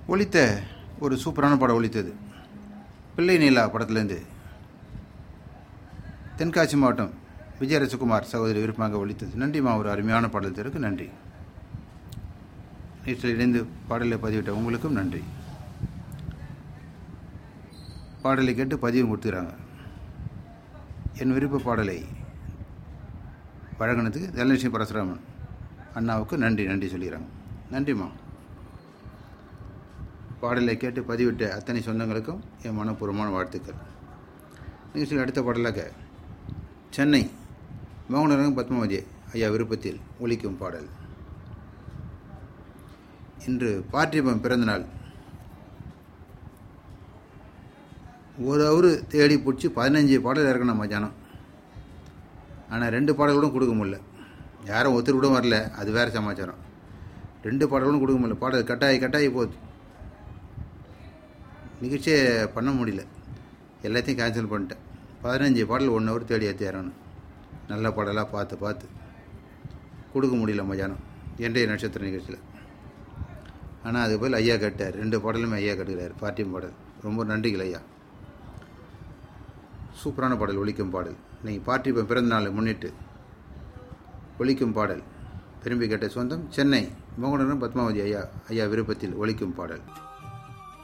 ஒலித்த ஒரு சூப்பரான படம் ஒலித்தது பிள்ளை நீலா படத்துலேருந்து தென்காசி மாவட்டம் விஜயரசகுமார் சகோதரி விருப்பமாக ஒலித்தது நன்றிம்மா ஒரு அருமையான பாடல் திருக்கு நன்றி நேற்றில் இணைந்து பாடலை பதிவிட்ட உங்களுக்கும் நன்றி பாடலை கேட்டு பதிவும் கொடுத்துக்கிறாங்க என் விருப்ப பாடலை வழங்கினதுக்கு தனலட்சுமி பரசுராமன் அண்ணாவுக்கு நன்றி நன்றி சொல்லிடுறாங்க நன்றிம்மா பாடலை கேட்டு பதிவிட்ட அத்தனை சொந்தங்களுக்கும் என் மனப்பூர்வமான வாழ்த்துக்கள் நிகழ்ச்சியில் அடுத்த பாடலாக சென்னை மௌனரங்கம் பத்மாவதி ஐயா விருப்பத்தில் ஒலிக்கும் பாடல் இன்று பார்த்திபன் பிறந்தநாள் ஒரு அவரு தேடி பிடிச்சி பதினஞ்சு பாடல் இறக்கணும் மத்தியானம் ஆனால் ரெண்டு பாடல்களும் கொடுக்க முடியல யாரும் ஒருத்தர் கூட வரல அது வேறு சமாச்சாரம் ரெண்டு பாடல்களும் கொடுக்க முடியல பாடல் கட்டாயி கட்டாயி போகுது நிகழ்ச்சியே பண்ண முடியல எல்லாத்தையும் கேன்சல் பண்ணிட்டேன் பதினஞ்சு பாடல் ஒன் ஹவர் தேடி ஏற்றி இறங்கணும் நல்ல பாடலாக பார்த்து பார்த்து கொடுக்க முடியல மதியானம் இன்றைய நட்சத்திர நிகழ்ச்சியில் ஆனால் அது போல் ஐயா கேட்டார் ரெண்டு பாடலுமே ஐயா கேட்டுக்கிறார் பார்ட்டியும் பாடல் ரொம்ப நன்றிகள் ஐயா சூப்பரான பாடல் ஒலிக்கும் பாடல் நீங்கள் பார்ட்டி இப்போ பிறந்த நாளை முன்னிட்டு ஒலிக்கும் பாடல் விரும்பி கேட்ட சொந்தம் சென்னை மோகனரும் பத்மாவதி ஐயா ஐயா விருப்பத்தில் ஒலிக்கும் பாடல்